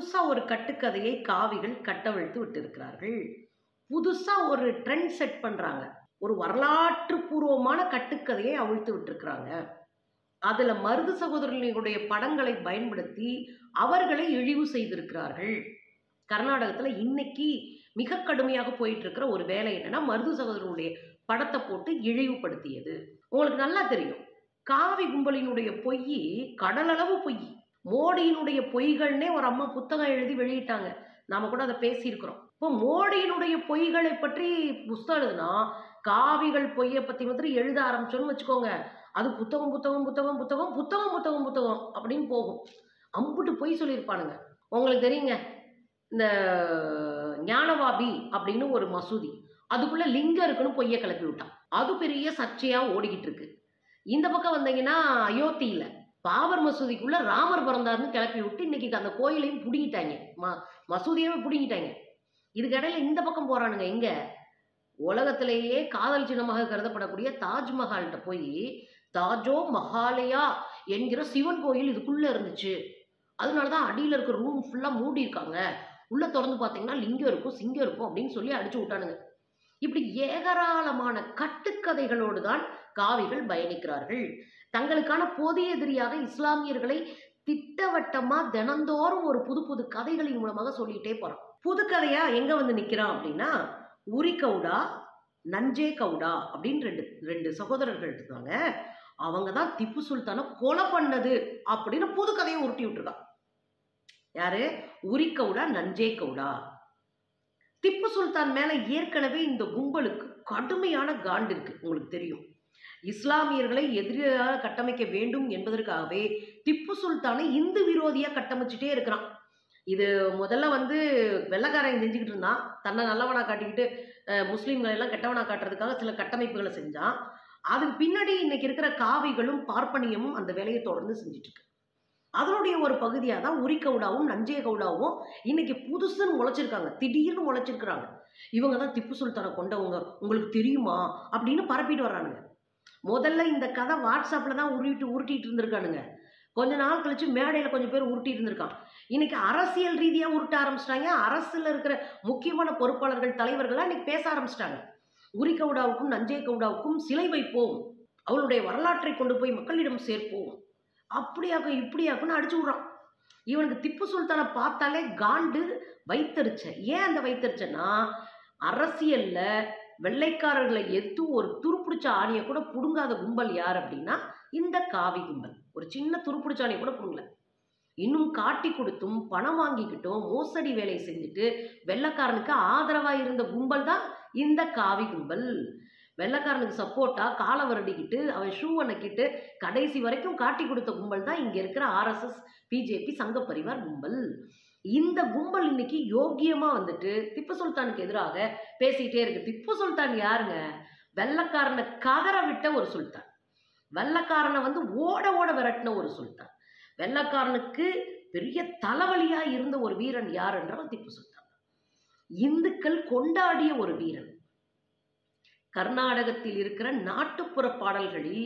புதுசா ஒரு கட்டுக்கதையை காவிகள் கட்டவிழ்த்து விட்டிருக்கிறார்கள் புதுசா ஒரு ட்ரெண்ட் செட் பண்றாங்க ஒரு வரலாற்று பூர்வமான கட்டுக்கதையை அவிழ்த்து விட்டிருக்கிறாங்க அதுல மருது சகோதரர்களுடைய படங்களை பயன்படுத்தி அவர்களை இழிவு செய்திருக்கிறார்கள் கர்நாடகத்துல இன்னைக்கு மிக கடுமையாக போயிட்டு இருக்கிற ஒரு வேலை என்னன்னா மருது சகோதரனுடைய படத்தை போட்டு இழிவுபடுத்தியது உங்களுக்கு நல்லா தெரியும் காவி கும்பலினுடைய பொய் கடலளவு பொய் மோடியினுடைய பொய்கள்னே ஒரு அம்மா புத்தகம் எழுதி வெளியிட்டாங்க நாம கூட அதை பேசியிருக்கிறோம் இப்போ மோடியினுடைய பொய்களை பற்றி புஸ்தகம் எழுதுனா காவிகள் பொய்யை பத்தி மாத்திரம் எழுத ஆரம்பிச்சோன்னு வச்சுக்கோங்க அது புத்தகம் புத்தகம் புத்தகம் புத்தகம் புத்தகம் புத்தகம் புத்தகம் அப்படின்னு போகும் அம்புட்டு பொய் சொல்லியிருப்பானுங்க உங்களுக்கு தெரியுங்க இந்த ஞானவாபி அப்படின்னு ஒரு மசூதி அதுக்குள்ள லிங்கம் இருக்குன்னு பொய்யை கிளப்பி விட்டான் அது பெரிய சர்ச்சையா ஓடிக்கிட்டு இருக்கு இந்த பக்கம் வந்தீங்கன்னா அயோத்தியில பாபர் மசூதிக்குள்ள ராமர் பிறந்தாருன்னு கிளப்பி விட்டு இன்னைக்கு அந்த கோயிலையும் பிடிங்கிட்டாங்க ம மசூதியவே பிடிங்கிட்டாங்க இதுக்கிடையில இந்த பக்கம் போறானுங்க எங்க உலகத்திலேயே காதல் சின்னமாக கருதப்படக்கூடிய தாஜ்மஹால்கிட்ட போய் தாஜோ மஹாலயா என்கிற சிவன் கோயில் இதுக்குள்ள இருந்துச்சு அதனால தான் அடியில் இருக்கிற ரூம் ஃபுல்லாக மூடி இருக்காங்க உள்ள திறந்து பார்த்தீங்கன்னா லிங்கம் இருக்கும் சிங்கம் இருக்கும் அப்படின்னு சொல்லி அடிச்சு விட்டானுங்க இப்படி ஏகராளமான கட்டுக்கதைகளோடு தான் காவிகள் பயணிக்கிறார்கள் தங்களுக்கான பொது எதிரியாக இஸ்லாமியர்களை திட்டவட்டமா தினந்தோறும் ஒரு புது புது கதைகளின் மூலமாக சொல்லிட்டே போறான் புது கதையா எங்க வந்து நிக்கிறான் அப்படின்னா உரி கவுடா நஞ்சே கவுடா அப்படின்னு ரெண்டு ரெண்டு சகோதரர்கள் இருக்காங்க அவங்க தான் திப்பு சுல்தானை கொலை பண்ணது அப்படின்னு புது கதையை உருட்டி விட்டுருக்கான் யாரு உரி கவுடா நஞ்சே கவுடா திப்பு சுல்தான் மேல ஏற்கனவே இந்த கும்பலுக்கு கடுமையான காண்டு இருக்கு உங்களுக்கு தெரியும் இஸ்லாமியர்களை எதிராக கட்டமைக்க வேண்டும் என்பதற்காகவே திப்பு சுல்தானை இந்து விரோதியா கட்டமைச்சிட்டே இருக்கிறான் இது முதல்ல வந்து வெள்ளக்காரன் செஞ்சுக்கிட்டு இருந்தான் தன்னை நல்லவனா காட்டிக்கிட்டு அஹ், முஸ்லீம்களை எல்லாம் கெட்டவனா காட்டுறதுக்காக சில கட்டமைப்புகளை செஞ்சான் அதுக்கு பின்னாடி இன்னைக்கு இருக்கிற காவிகளும் பார்ப்பனியமும் அந்த வேலையை தொடர்ந்து செஞ்சுட்டு இருக்கு அதனுடைய ஒரு பகுதியாக தான் உரி கவுடாவும் நஞ்சே கவுடாவும் இன்னைக்கு புதுசுன்னு முளைச்சிருக்காங்க திடீர்னு முளைச்சிருக்கிறாங்க இவங்க தான் திப்பு சுல்தானை கொண்டவங்க உங்களுக்கு தெரியுமா அப்படின்னு பரப்பிட்டு வர்றானுங்க முதல்ல இந்த கதை வாட்ஸ்அப்பில் தான் உருட்டிட்டு உருட்டிட்டு இருந்திருக்கானுங்க கொஞ்ச நாள் கழிச்சு மேடையில் கொஞ்சம் பேர் உருட்டிட்டு இருந்திருக்கான் இன்னைக்கு அரசியல் ரீதியாக உருட்ட ஆரம்பிச்சிட்டாங்க அரசில் இருக்கிற முக்கியமான பொறுப்பாளர்கள் தலைவர்கள்லாம் இன்னைக்கு பேச ஆரம்பிச்சிட்டாங்க உரி கவுடாவுக்கும் நஞ்சே கவுடாவுக்கும் சிலை வைப்போம் அவளுடைய வரலாற்றை கொண்டு போய் மக்களிடம் சேர்ப்போம் அப்படியாக்கும் இப்படியாக்குன்னு அடிச்சு விட்றான் இவனுக்கு திப்பு சுல்தானை பார்த்தாலே காண்டு வைத்தறிச்ச ஏன் அந்த வைத்தறிச்சன்னா அரசியல்ல வெள்ளைக்காரர்களை எதிர்த்து ஒரு துருப்பிடிச்ச ஆணியை கூட புடுங்காத கும்பல் யார் அப்படின்னா இந்த காவி கும்பல் ஒரு சின்ன துருப்பிடிச்ச ஆணியை கூட புடுங்கல இன்னும் காட்டி கொடுத்தும் பணம் வாங்கிக்கிட்டும் மோசடி வேலையை செஞ்சுட்டு வெள்ளைக்காரனுக்கு ஆதரவா இருந்த கும்பல் தான் இந்த காவி கும்பல் வெள்ளைக்காரனுக்கு சப்போர்ட்டா காலை வருடிக்கிட்டு அவன் ஷூ அணைக்கிட்டு கடைசி வரைக்கும் காட்டி கொடுத்த கும்பல் தான் இங்க இருக்கிற ஆர்எஸ்எஸ் பிஜேபி சங்க பரிவார் கும்பல் இந்த கும்பல் இன்னைக்கு யோக்கியமா வந்துட்டு திப்பு சுல்தானுக்கு எதிராக பேசிக்கிட்டே இருக்கு திப்பு சுல்தான் யாருங்க வெள்ளைக்காரனை கதற விட்ட ஒரு சுல்தான் வெள்ளைக்காரனை வந்து ஓட ஓட விரட்டின ஒரு சுல்தான் வெள்ளைக்காரனுக்கு பெரிய தலைவலியா இருந்த ஒரு வீரன் யார் என்றால் திப்பு சுல்தான் இந்துக்கள் கொண்டாடிய ஒரு வீரன் கர்நாடகத்தில் இருக்கிற நாட்டுப்புற பாடல்களில்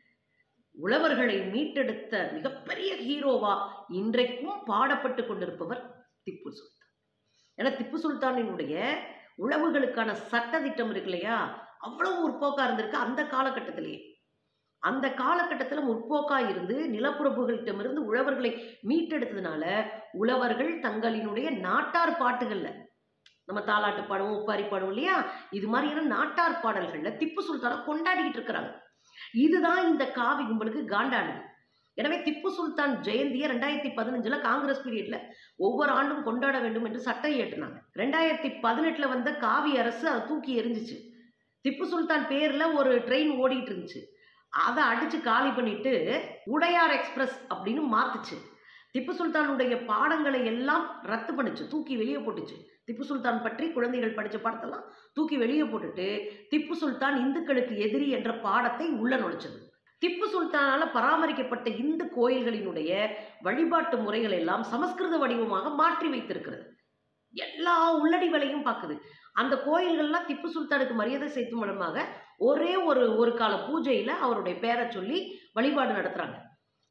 உழவர்களை மீட்டெடுத்த மிகப்பெரிய ஹீரோவா இன்றைக்கும் பாடப்பட்டு கொண்டிருப்பவர் திப்பு சுல்தான் ஏன்னா திப்பு சுல்தானினுடைய உழவுகளுக்கான சட்ட திட்டம் இருக்கு இல்லையா அவ்வளவு முற்போக்கா இருந்திருக்கு அந்த காலகட்டத்திலேயே அந்த காலகட்டத்தில் முற்போக்கா இருந்து நிலப்பிரபுகளிடமிருந்து உழவர்களை மீட்டெடுத்ததுனால உழவர்கள் தங்களினுடைய நாட்டார் பாட்டுகள்ல நம்ம தாலாட்டு பாடுவோம் உப்பாரி பாடுவோம் இல்லையா இது மாதிரியான நாட்டார் பாடல்கள்ல திப்பு சுல்தானை கொண்டாடிக்கிட்டு இருக்கிறாங்க இதுதான் இந்த காவி கும்பலுக்கு காண்டானது எனவே திப்பு சுல்தான் ஜெயந்தியை ரெண்டாயிரத்தி பதினஞ்சுல காங்கிரஸ் பீரியட்ல ஒவ்வொரு ஆண்டும் கொண்டாட வேண்டும் என்று சட்டம் இயற்றினாங்க ரெண்டாயிரத்தி பதினெட்டுல வந்த காவி அரசு அதை தூக்கி எரிஞ்சிச்சு திப்பு சுல்தான் பேர்ல ஒரு ட்ரெயின் ஓடிட்டு இருந்துச்சு அதை அடிச்சு காலி பண்ணிட்டு உடையார் எக்ஸ்பிரஸ் அப்படின்னு மாத்துச்சு திப்பு சுல்தானுடைய பாடங்களை எல்லாம் ரத்து பண்ணுச்சு தூக்கி வெளியே போட்டுச்சு திப்பு சுல்தான் பற்றி குழந்தைகள் படித்த பாடத்தெல்லாம் தூக்கி வெளியே போட்டுட்டு திப்பு சுல்தான் இந்துக்களுக்கு எதிரி என்ற பாடத்தை உள்ள நுழைச்சது திப்பு சுல்தானால பராமரிக்கப்பட்ட இந்து கோயில்களினுடைய வழிபாட்டு முறைகள் எல்லாம் சமஸ்கிருத வடிவமாக மாற்றி வைத்திருக்கிறது எல்லா உள்ளடி வேலையும் பார்க்குது அந்த கோயில்கள்லாம் திப்பு சுல்தானுக்கு மரியாதை செய்யும் மூலமாக ஒரே ஒரு ஒரு கால பூஜையில் அவருடைய பேரை சொல்லி வழிபாடு நடத்துகிறாங்க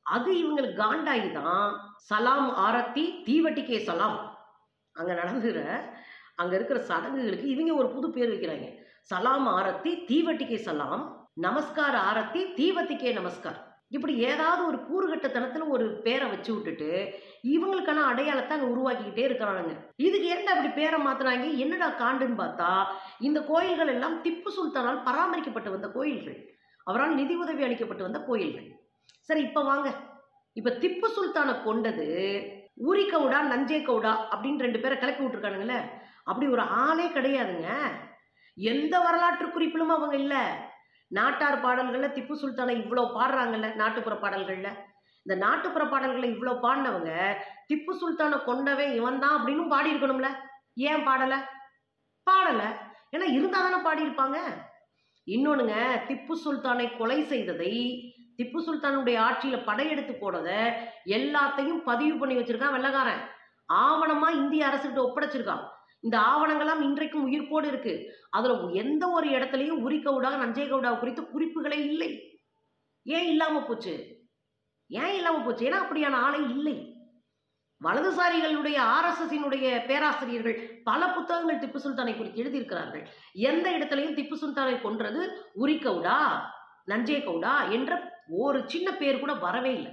அது இவங்களுக்கு காண்டாயி தான் சலாம் ஆரத்தி தீவட்டிக்கே சலாம் அங்கே நடந்துகிற அங்கே இருக்கிற சடங்குகளுக்கு இவங்க ஒரு புது பேர் வைக்கிறாங்க சலாம் ஆரத்தி தீவட்டிக்கே சலாம் நமஸ்கார ஆரத்தி தீவத்திக்கே நமஸ்கார் இப்படி ஏதாவது ஒரு கூறுகட்டத்தனத்தில் ஒரு பேரை வச்சு விட்டுட்டு இவங்களுக்கான அடையாளத்தை அங்கே உருவாக்கிக்கிட்டே இருக்கிறானுங்க இதுக்கு ஏன்டா அப்படி பேரை மாத்துனாங்க என்னடா காண்டுன்னு பார்த்தா இந்த கோயில்கள் எல்லாம் திப்பு சுல்தானால் பராமரிக்கப்பட்டு வந்த கோயில்கள் அவரால் நிதி உதவி அளிக்கப்பட்டு வந்த கோயில்கள் சரி இப்போ வாங்க இப்போ திப்பு சுல்தானை கொண்டது ஊரி கவுடா நஞ்சே கவுடா அப்படின்னு ரெண்டு பேரை கிளப்பி விட்டுருக்கானுங்களே அப்படி ஒரு ஆளே கிடையாதுங்க எந்த வரலாற்று குறிப்பிலும் அவங்க இல்லை நாட்டார் பாடல்களில் திப்பு சுல்தானை இவ்வளோ பாடுறாங்கல்ல நாட்டுப்புற பாடல்களில் இந்த நாட்டுப்புற பாடல்களை இவ்வளோ பாடினவங்க திப்பு சுல்தானை கொண்டவன் இவன் தான் அப்படின்னு பாடியிருக்கணும்ல ஏன் பாடலை பாடலை ஏன்னா இருந்தால் தானே பாடியிருப்பாங்க இன்னொன்றுங்க திப்பு சுல்தானை கொலை செய்ததை திப்பு சுல்தானுடைய ஆட்சியில் படையெடுத்து போனதை எல்லாத்தையும் பதிவு பண்ணி வச்சிருக்கான் வெள்ளக்காரன் ஆவணமா இந்திய அரசுகிட்ட ஒப்படைச்சிருக்கான் இந்த ஆவணங்கள்லாம் இன்றைக்கும் உயிர்ப்போடு இருக்கு அதுல எந்த ஒரு இடத்துலையும் உரி கவுடா நஞ்சை கவுடா குறித்து குறிப்புகளே இல்லை ஏன் இல்லாம போச்சு ஏன் இல்லாம போச்சு ஏன்னா அப்படியான ஆளை இல்லை வலதுசாரிகளுடைய ஆர்எஸ்எஸ்னுடைய பேராசிரியர்கள் பல புத்தகங்கள் திப்பு சுல்தானை குறித்து எழுதியிருக்கிறார்கள் எந்த இடத்துலையும் திப்பு சுல்தானை கொன்றது உரி கவுடா நஞ்சே கவுடா என்ற ஒரு சின்ன பேர் கூட வரவே இல்லை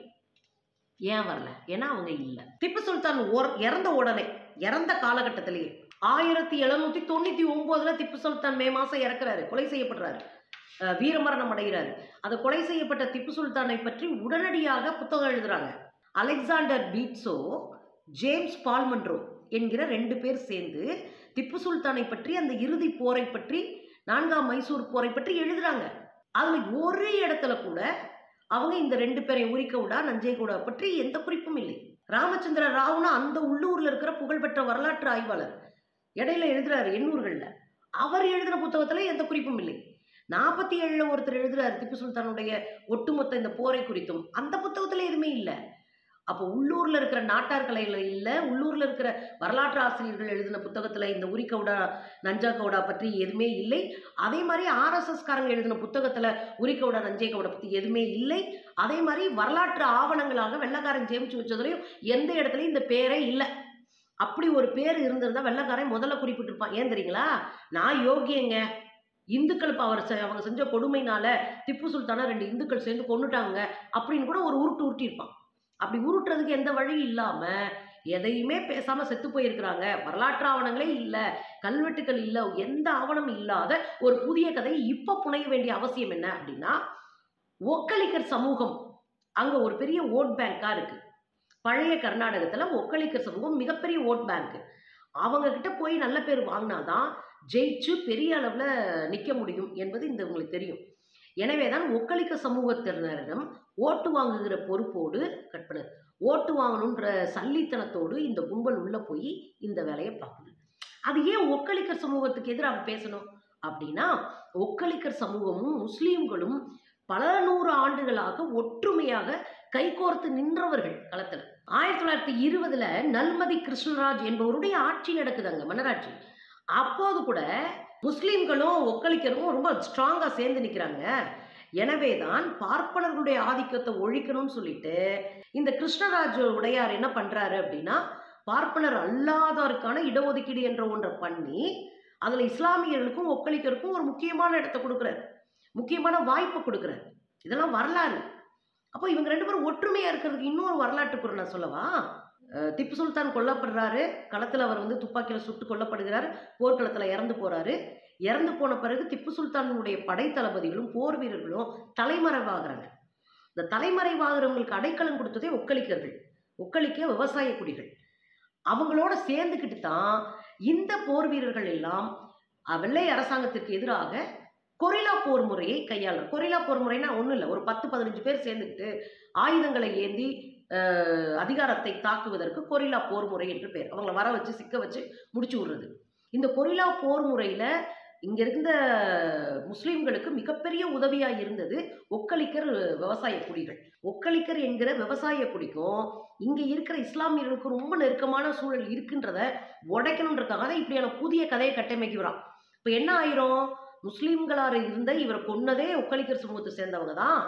ஏன் வரல ஏன்னா அவங்க இல்லை திப்பு சுல்தான் ஓர் இறந்த உடனே இறந்த காலகட்டத்திலேயே ஆயிரத்தி எழுநூத்தி தொண்ணூத்தி ஒன்பதுல திப்பு சுல்தான் மே மாசம் இறக்குறாரு கொலை செய்யப்படுறாரு அஹ் வீரமரணம் அடைகிறாரு அந்த கொலை செய்யப்பட்ட திப்பு சுல்தானை பற்றி உடனடியாக புத்தகம் எழுதுறாங்க அலெக்சாண்டர் பீட்ஸோ ஜேம்ஸ் பால்மன்ரோ என்கிற ரெண்டு பேர் சேர்ந்து திப்பு சுல்தானை பற்றி அந்த இறுதி போரை பற்றி நான்காம் மைசூர் போரை பற்றி எழுதுறாங்க அதுல ஒரு இடத்துல கூட அவங்க இந்த ரெண்டு பேரையும் உரிக்கவுடா நஞ்சைகூடா பற்றி எந்த குறிப்பும் இல்லை ராமச்சந்திர ராவ்னா அந்த உள்ளூர்ல இருக்கிற புகழ்பெற்ற வரலாற்று ஆய்வாளர் இடையில எழுதுறாரு எண்ணூர்கள்ல அவர் எழுதின புத்தகத்துல எந்த குறிப்பும் இல்லை நாற்பத்தி ஏழுல ஒருத்தர் எழுதுறாரு திப்பு சுல்தானுடைய ஒட்டுமொத்த இந்த போரை குறித்தும் அந்த புத்தகத்துல எதுவுமே இல்லை அப்போ உள்ளூர்ல இருக்கிற நாட்டார் கலையில இல்லை உள்ளூர்ல இருக்கிற வரலாற்று ஆசிரியர்கள் எழுதின புத்தகத்துல இந்த உரிக்கவுடா நஞ்சா கவுடா பற்றி எதுவுமே இல்லை அதே மாதிரி ஆர்எஸ்எஸ் காரங்க எழுதின புத்தகத்துல உரிக்கவுடா நஞ்சை கவுடா பத்தி எதுவுமே இல்லை அதே மாதிரி வரலாற்று ஆவணங்களாக வெள்ளக்காரன் சேமிச்சு வச்சதுலையும் எந்த இடத்துலையும் இந்த பேரே இல்லை அப்படி ஒரு பேர் இருந்திருந்தா வெள்ளக்காரன் முதல்ல குறிப்பிட்டிருப்பான் ஏன் தெரியுங்களா நான் யோகியங்க இந்துக்கள் இப்ப அவர் செ- அவங்க செஞ்ச கொடுமைனால திப்பு சுல்தானா ரெண்டு இந்துக்கள் சேர்ந்து கொண்டுட்டாங்க அப்படின்னு கூட ஒரு உருட்டு உருட்டியிருப்பான் அப்படி உருட்டுறதுக்கு எந்த வழியும் இல்லாம எதையுமே பேசாம செத்து போயிருக்கிறாங்க வரலாற்று ஆவணங்களே இல்லை கல்வெட்டுகள் இல்லை எந்த ஆவணம் இல்லாத ஒரு புதிய கதையை இப்ப புனைய வேண்டிய அவசியம் என்ன அப்படின்னா ஒக்கலிக்கர் சமூகம் அங்க ஒரு பெரிய ஓட் பேங்கா இருக்கு பழைய கர்நாடகத்துல ஒக்கலிக்கர் சமூகம் மிகப்பெரிய ஓட் பேங்க் அவங்க கிட்ட போய் நல்ல பேர் வாங்கினாதான் ஜெயிச்சு பெரிய அளவுல நிக்க முடியும் என்பது இந்த உங்களுக்கு தெரியும் எனவே தான் ஒக்கலிக்க சமூகத்தினரிடம் ஓட்டு வாங்குகிற பொறுப்போடு கற்பனை ஓட்டு வாங்கணுன்ற சல்லித்தனத்தோடு இந்த கும்பல் உள்ள போய் இந்த வேலையை பார்க்குது அது ஏன் ஒக்கலிக்கர் சமூகத்துக்கு எதிராக பேசணும் அப்படின்னா ஒக்கலிக்கர் சமூகமும் முஸ்லீம்களும் பல நூறு ஆண்டுகளாக ஒற்றுமையாக கைகோர்த்து நின்றவர்கள் களத்தில் ஆயிரத்தி தொள்ளாயிரத்தி இருபதுல நல்மதி கிருஷ்ணராஜ் என்பவருடைய ஆட்சி நடக்குது அங்க மன்னராட்சி அப்போது கூட முஸ்லீம்களும் ஒக்கலிக்கரும் ரொம்ப ஸ்ட்ராங்கா சேர்ந்து நிக்கிறாங்க எனவே தான் பார்ப்பனர்களுடைய ஆதிக்கத்தை ஒழிக்கணும்னு சொல்லிட்டு இந்த கிருஷ்ணராஜ் உடையார் என்ன பண்றாரு அப்படின்னா பார்ப்பனர் அல்லாதோருக்கான இடஒதுக்கீடு என்ற ஒன்றை பண்ணி அதுல இஸ்லாமியர்களுக்கும் ஒக்கலிக்கருக்கும் ஒரு முக்கியமான இடத்தை கொடுக்குறாரு முக்கியமான வாய்ப்பு கொடுக்குறாரு இதெல்லாம் வரலாறு அப்போ இவங்க ரெண்டு பேரும் ஒற்றுமையா இருக்கிறதுக்கு இன்னொரு வரலாற்று பொருள் நான் சொல்லவா அஹ் திப்பு சுல்தான் கொல்லப்படுறாரு களத்தில் அவர் வந்து துப்பாக்கியில் சுட்டு கொல்லப்படுகிறார் போர்க்களத்தில் இறந்து போறாரு இறந்து போன பிறகு திப்பு சுல்தானுடைய படை தளபதிகளும் போர் வீரர்களும் தலைமறைவாகிறாங்க இந்த தலைமறைவாகிறவங்களுக்கு அடைக்கலம் கொடுத்ததே ஒக்கலிக்கர்கள் ஒக்கலிக்க விவசாய குடிகள் அவங்களோட சேர்ந்துக்கிட்டு தான் இந்த போர் வீரர்கள் எல்லாம் அஹ், வெள்ளை அரசாங்கத்திற்கு எதிராக கொரில்லா போர் முறையை கையாளுற கொரில்லா போர் முறைனா ஒன்றும் இல்லை ஒரு பத்து பதினஞ்சு பேர் சேர்ந்துக்கிட்டு ஆயுதங்களை ஏந்தி அஹ், அதிகாரத்தை தாக்குவதற்கு கொரில்லா போர் முறை என்று பேர் அவங்கள வர வச்சு சிக்க வச்சு முடிச்சு விடுறது இந்த கொரில்லா போர் முறையில் இங்க இருந்த முஸ்லிம்களுக்கு மிகப்பெரிய உதவியா இருந்தது ஒக்கலிக்கர் விவசாய குடிகள் ஒக்கலிக்கர் என்கிற விவசாய குடிக்கும் இங்க இருக்கிற இஸ்லாமியர்களுக்கு ரொம்ப நெருக்கமான சூழல் இருக்குன்றத உடைக்கணுன்றதுக்காக தான் இப்படியான புதிய கதையை கட்டமைக்கிறான் இப்ப என்ன ஆயிரும் முஸ்லீம்களாக இருந்த இவரை கொன்னதே ஒக்கலிக்கர் சமூகத்தை சேர்ந்தவங்க தான்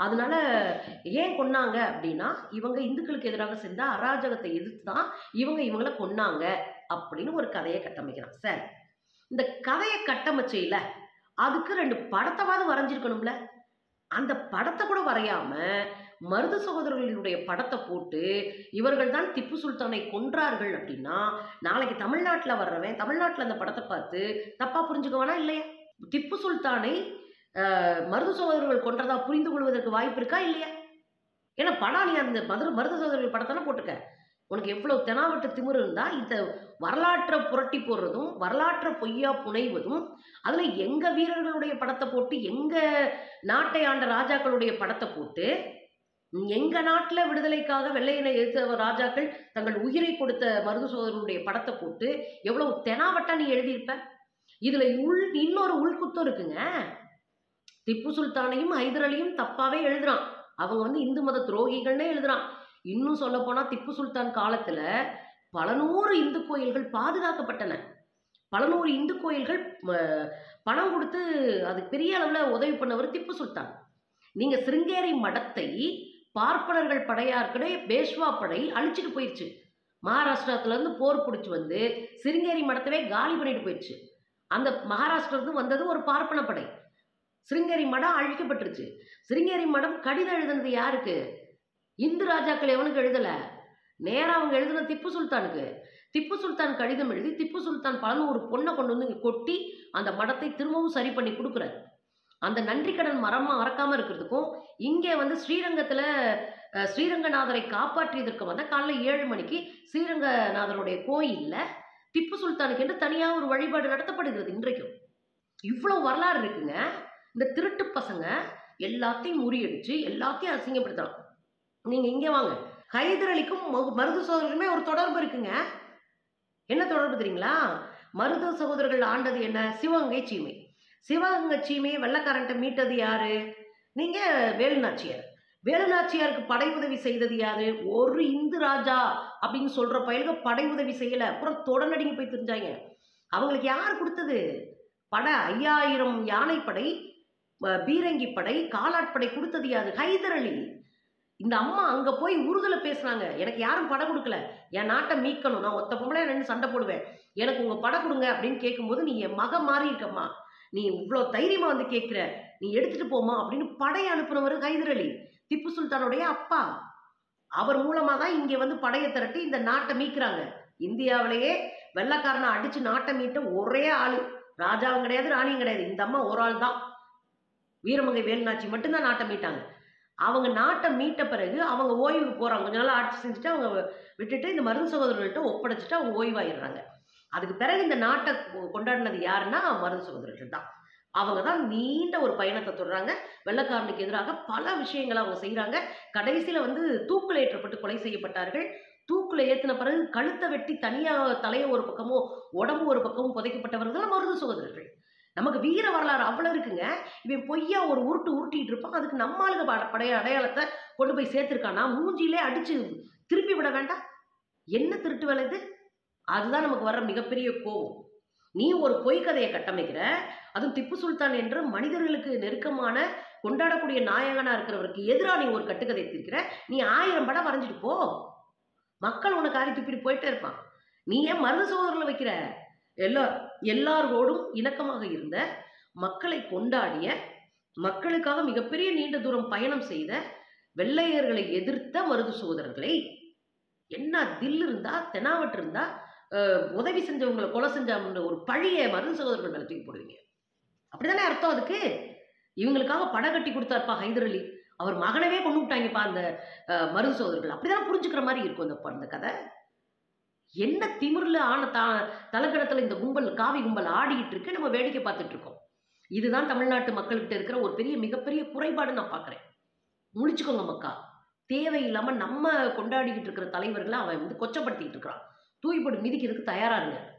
அதனால ஏன் கொன்னாங்க அப்படின்னா இவங்க இந்துக்களுக்கு எதிராக செஞ்ச அராஜகத்தை எதிர்த்து தான் இவங்க இவங்கள கொன்னாங்க அப்படின்னு ஒரு கதையை கட்டமைக்கிறான் சரி இந்த கதையை கட்டமைச்சையில் அதுக்கு ரெண்டு படத்தைவாது வரைஞ்சிருக்கணும்ல அந்த படத்தை கூட வரையாம மருது சகோதரர்களுடைய படத்தை போட்டு இவர்கள் தான் திப்பு சுல்தானை கொன்றார்கள் அப்படின்னா நாளைக்கு தமிழ்நாட்டில் வர்றவன் தமிழ்நாட்டில் அந்த படத்தை பார்த்து தப்பா புரிஞ்சுக்குவானா இல்லையா திப்பு சுல்தானை அஹ், மருது சகோதரர்கள் கொன்றதா புரிந்து கொள்வதற்கு வாய்ப்பு இருக்கா இல்லையா ஏன்னா படம் நீ அந்த மதுர மருது சகோதரர்கள் படத்தானே போட்டுக்க உனக்கு எவ்வளவு தெனாவட்டு திமிரு இருந்தா இந்த வரலாற்றை புரட்டி போடுறதும் வரலாற்றை பொய்யா புனைவதும் அதுல எங்க வீரர்களுடைய படத்தை போட்டு எங்க நாட்டை ஆண்ட ராஜாக்களுடைய படத்தை போட்டு எங்க நாட்டுல விடுதலைக்காக வெள்ளையனை எதிர்த்த ராஜாக்கள் தங்கள் உயிரை கொடுத்த மருது சோதரனுடைய படத்தை போட்டு எவ்வளவு தெனாவட்டா நீ எழுதியிருப்ப இதுல உள் இன்னொரு உள்குத்தம் இருக்குங்க திப்பு சுல்தானையும் ஹைதர் அலியும் தப்பாவே எழுதுறான் அவங்க வந்து இந்து மத துரோகிகள்னே எழுதுறான் இன்னும் சொல்ல போனா திப்பு சுல்தான் காலத்துல பல நூறு இந்து கோயில்கள் பாதுகாக்கப்பட்டன பல நூறு இந்து கோயில்கள் ம, பணம் கொடுத்து அது பெரிய அளவுல உதவி பண்ணவர் திப்பு சுல்தான் நீங்க சிருங்கேரி மடத்தை பார்ப்பனர்கள் படையார்களே பேஷ்வா படை அழிச்சிட்டு போயிடுச்சு மகாராஷ்டிரத்துல இருந்து போர் பிடிச்சி வந்து சிருங்கேரி மடத்தவே காலி பண்ணிட்டு போயிடுச்சு அந்த மகாராஷ்டிரத்துல இருந்து வந்தது ஒரு பார்ப்பன படை சிருங்கேரி மடம் அழிக்கப்பட்டுருச்சு சிருங்கேரி மடம் கடிதம் எழுதுனது யாருக்கு இந்து ராஜாக்கள் எவனுக்கு எழுதல நேரா அவங்க எழுதுன திப்பு சுல்தானுக்கு திப்பு சுல்தான் கடிதம் எழுதி திப்பு சுல்தான் பலனு ஒரு பொண்ணை கொண்டு வந்து இங்க கொட்டி அந்த மடத்தை திரும்பவும் சரி பண்ணி கொடுக்குறாரு அந்த நன்றி கடன் மரமா மறக்காம இருக்கிறதுக்கும் இங்கே வந்து ஸ்ரீரங்கத்துல அஹ், ஸ்ரீரங்கநாதரை காப்பாற்றியதற்கு வந்த காலைல ஏழு மணிக்கு ஸ்ரீரங்கநாதருடைய கோயில்ல திப்பு சுல்தானுக்கு என்று தனியா ஒரு வழிபாடு நடத்தப்படுகிறது இன்றைக்கும் இவ்வளவு வரலாறு இருக்குங்க இந்த திருட்டு பசங்க எல்லாத்தையும் முறியடிச்சு எல்லாத்தையும் அசிங்கப்படுத்தலாம் நீங்க இங்க வாங்க ஹைதர் அலிக்கும் ம- மருது சகோதரர்களுமே ஒரு தொடர்பு இருக்குங்க என்ன தொடர்பு தெரியுங்களா மருது சகோதரர்கள் ஆண்டது என்ன சிவகங்கை சீமை சிவகங்கை சீமையை வெள்ளக்காரன்ட்ட மீட்டது யாரு நீங்க வேலுநாச்சியார் வேலுநாச்சியாருக்கு படை உதவி செய்தது யாரு ஒரு இந்து ராஜா அப்படின்னு சொல்ற பயலுக்கு படை உதவி செய்யல அப்புறம் தொடநடிங்க போய் தெரிஞ்சாங்க அவங்களுக்கு யார் கொடுத்தது படை ஐயாயிரம் யானைப்படை அஹ், பீரங்கி படை காலாட்படை கொடுத்தது யாரு ஹைதர் அலி இந்த அம்மா அங்க போய் உறுதல பேசுனாங்க எனக்கு யாரும் படம் கொடுக்கல என் நாட்டை மீட்கணும் நான் ஒத்த பொம்பளை நின்று சண்டை போடுவேன் எனக்கு உங்க படம் கொடுங்க அப்படின்னு கேட்கும்போது நீ என் மக மாறி இருக்கம்மா நீ இவ்வளோ தைரியமா வந்து கேட்குற நீ எடுத்துட்டு போமா அப்படின்னு படை அனுப்புனவர் ஹைதர் அலி திப்பு சுல்தானுடைய அப்பா அவர் மூலமா தான் இங்க வந்து படையை திரட்டி இந்த நாட்டை மீட்கிறாங்க இந்தியாவிலேயே வெள்ளைக்காரனை அடிச்சு நாட்டை மீட்ட ஒரே ஆளு ராஜாவும் கிடையாது ராணியும் கிடையாது இந்த அம்மா ஒரு ஆள் தான் வீரமங்கை வேலுநாச்சி மட்டும்தான் நாட்டை மீட்டாங்க அவங்க நாட்டை மீட்ட பிறகு அவங்க ஓய்வுக்கு போறாங்க கொஞ்ச நாள் ஆட்சி செஞ்சுட்டு அவங்க விட்டுட்டு இந்த மருது சகோதரர்கள்ட்ட ஒப்படைச்சிட்டு அவங்க ஓய்வாயிடுறாங்க அதுக்கு பிறகு இந்த நாட்டை கொ- கொண்டாடினது யாருன்னா மருது சகோதரர்கள் தான் அவங்க தான் நீண்ட ஒரு பயணத்தை தொடர்றாங்க வெள்ளக்காரனுக்கு எதிராக பல விஷயங்களை அவங்க செய்கிறாங்க கடைசியில் வந்து தூக்கில் ஏற்றப்பட்டு கொலை செய்யப்பட்டார்கள் தூக்கில் ஏற்றின பிறகு கழுத்தை வெட்டி தனியாக தலையை ஒரு பக்கமும் உடம்பு ஒரு பக்கமும் புதைக்கப்பட்டவர்கள் தான் மருது சகோதரர்கள் நமக்கு வீர வரலாறு அவ்வளோ இருக்குங்க இவன் பொய்யா ஒரு உருட்டு உருட்டிட்டு இருப்பான் அதுக்கு நம்மளுக்கு பட படைய அடையாளத்தை கொண்டு போய் சேர்த்துருக்கானா மூஞ்சிலே அடிச்சு திருப்பி விட வேண்டாம் என்ன திருட்டு வேலை இது அதுதான் நமக்கு வர்ற மிகப்பெரிய கோவம் நீ ஒரு பொய் கதையை கட்டமைக்கிற அதுவும் திப்பு சுல்தான் என்ற மனிதர்களுக்கு நெருக்கமான கொண்டாடக்கூடிய நாயகனா இருக்கிறவருக்கு எதிராக நீ ஒரு கட்டுக்கதை தீர்க்கிற நீ ஆயிரம் படம் வரைஞ்சிட்டு போ மக்கள் உனக்கு ஆறி துப்பிட்டு போயிட்டே இருப்பான் நீ ஏன் மருது சோதரில் வைக்கிற எல்லா எல்லாரோடும் இணக்கமாக இருந்த மக்களை கொண்டாடிய மக்களுக்காக மிகப்பெரிய நீண்ட தூரம் பயணம் செய்த வெள்ளையர்களை எதிர்த்த மருது சகோதரர்களை என்ன தில் இருந்தா தெனாவட்டு இருந்தா அஹ், உதவி செஞ்சவங்களை கொலை செஞ்சவங்க ஒரு பழிய மருது சகோதரர்கள் மேல தூக்கி போடுவீங்க அப்படிதானே அர்த்தம் அதுக்கு இவங்களுக்காக படம் கட்டி கொடுத்தாருப்பா ஹைதர் அலி அவர் மகனவே கொண்டு விட்டாங்கப்பா அந்த அஹ், மருது சகோதரர்கள் அப்படிதானே புரிஞ்சுக்கிற மாதிரி இருக்கும் இந்த ப- இந்த கதை என்ன திமிர்ல ஆன தா தலக்கணத்துல இந்த கும்பல் காவி கும்பல் ஆடிக்கிட்டு இருக்கு நம்ம வேடிக்கை பார்த்துட்டு இருக்கோம் இதுதான் தமிழ்நாட்டு மக்கள்கிட்ட இருக்கிற ஒரு பெரிய மிகப்பெரிய குறைபாடு நான் பார்க்குறேன் முழிச்சுக்கோங்க மக்கா தேவையில்லாம நம்ம கொண்டாடிக்கிட்டு இருக்கிற தலைவர்களை அவன் வந்து கொச்சப்படுத்திக்கிட்டு இருக்கிறான் தூய்படி மிதிக்கிறதுக்கு தயாரா இருங்க